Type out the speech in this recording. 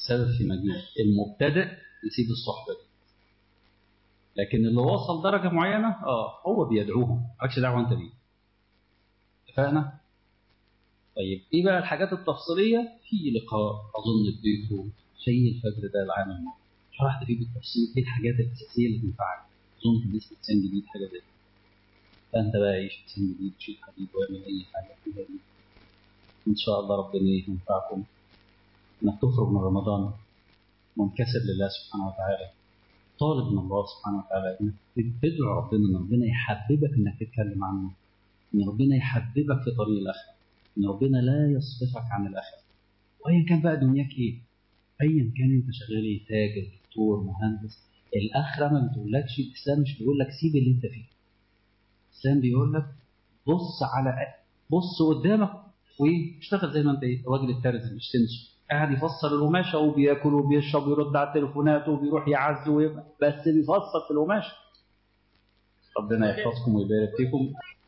السبب في مجيء المبتدئ يسيب الصحبة دي لكن اللي وصل درجة معينة اه هو بيدعوهم مالكش دعوة انت بيه اتفقنا؟ طيب ايه بقى الحاجات التفصيلية؟ في لقاء اظن اديته شيء الفجر ده العام الماضي شرحت فيه بالتفصيل ايه الحاجات الاساسية اللي تنفعك اظن كان اسمه انسان جديد حاجة زي كده فانت بقى عيش انسان جديد شيل حديد واعمل اي حاجة فيها دي ان شاء الله ربنا ينفعكم انك تخرج من رمضان منكسر لله سبحانه وتعالى طالب من الله سبحانه وتعالى انك تدعو ربنا ان ربنا يحببك انك تتكلم عنه ان ربنا يحببك في طريق الاخره ان ربنا لا يصرفك عن الاخره وايا كان بقى دنياك ايه ايا كان انت شغال ايه تاجر دكتور مهندس الاخره ما بتقولكش الاسلام مش بيقول لك سيب اللي انت فيه الاسلام بيقول لك بص على بص قدامك واشتغل زي ما انت ايه الراجل الترزي مش تنسوا قاعد يفصل القماشه وبياكل وبيشرب ويرد على التليفونات وبيروح يعز بس بيفصل في القماشه ربنا يحفظكم ويبارك فيكم